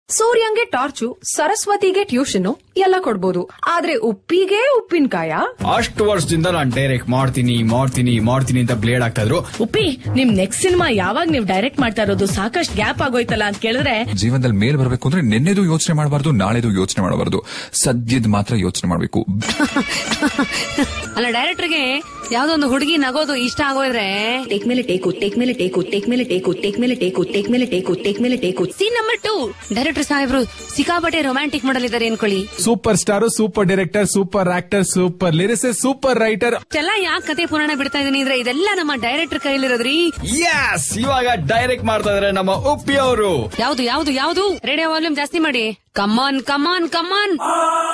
ಸೂರ್ಯಂಗೆ torch ಸರಸ್ವತಿಗೆ tuition ಎಲ್ಲ ಕೊಡ್ಬೋದು ಆದ್ರೆ ಉಪ್ಪಿಗೆ ಉಪ್ಪಿನಕಾಯ ಅಷ್ಟು ವರ್ಷದಿಂದ ನಾನ್ ಡೈರೆಕ್ಟ್ ಮಾಡ್ತೀನಿ ಮಾಡ್ತೀನಿ ಮಾಡ್ತೀನಿ ಅಂತ ಬ್ಲೇಡ್ ಆಗ್ತಾ ಇದ್ರು ಉಪ್ಪಿ ನಿಮ್ ನೆಕ್ಸ್ಟ್ ಸಿನಿಮಾ ಯಾವಾಗ ನೀವ್ ಡೈರೆಕ್ಟ್ ಮಾಡ್ತಾ ಇರೋದು ಸಾಕಷ್ಟು ಗ್ಯಾಪ್ ಆಗೋಯ್ತಲ್ಲ ಅಂತ ಕೇಳಿದ್ರೆ ಜೀವನದಲ್ಲಿ ಮೇಲ್ ಬರಬೇಕು ಅಂದ್ರೆ ನಿನ್ನೆದು ಯೋಚನೆ ಮಾಡಬಾರ್ದು ನಾಳೆದು ಯೋಚನೆ ಮಾಡಬಾರ್ದು ಸದ್ಯದ ಮಾತ್ರ ಯೋಚನೆ ಮಾಡಬೇಕು ಅಲ್ಲ ಡೈರೆಕ್ಟರ್ಗೆ ಯಾವ್ದೋ ಒಂದು ಹುಡುಗಿ ನಗೋದು ಇಷ್ಟ ಆಗೋದ್ರೆ ಟೇಕ್ ಮೇಲೆ ಟೇಕು ಟೇಕ್ ಮೇಲೆ ಟೇಕು ಟೇಕ್ ಮೇಲೆ ಟೇಕು ಟೇಕ್ ಮೇಲೆ ಟೇಕು ಟೇಕ್ ಮೇಲೆ ಟೇಕು ಟೇಕ್ ಮೇಲೆ take scene number two director ಸಾಹೇಬ್ರು ಸಿಕ್ಕಾಪಟ್ಟೆ ರೊಮ್ಯಾಂಟಿಕ್ ಮಾಡಲ್ ಇದ್ದಾರೆ ಅನ್ಕೊಳ್ಳಿ super star super director super actor super lyricist super writer ಇಷ್ಟೆಲ್ಲ ಯಾಕೆ ಕತೆ ಪುರಾಣ ಬಿಡ್ತಾ ಇದೀನಿ ಅಂದ್ರೆ ಇದೆಲ್ಲ ನಮ್ಮ ಡೈರೆಕ್ಟರ್ ಕೈಲಿರೋದ್ರಿ ಯಸ್ ಇವಾಗ ಡೈರೆಕ್ಟ್ ಮಾಡ್ತಾ ಇದಾರೆ ನಮ್ಮ ಉಪ್ಪಿ ಅವರು ಯಾವ್ದು ಯಾವ್ದು ಯಾವ್ದು ರೇಡಿಯೋ ವಾಲ್ಯೂಮ್ ಜಾಸ್ತಿ ಮಾಡಿ ಕಮಾನ್ ಕಮಾನ್ ಕಮಾನ್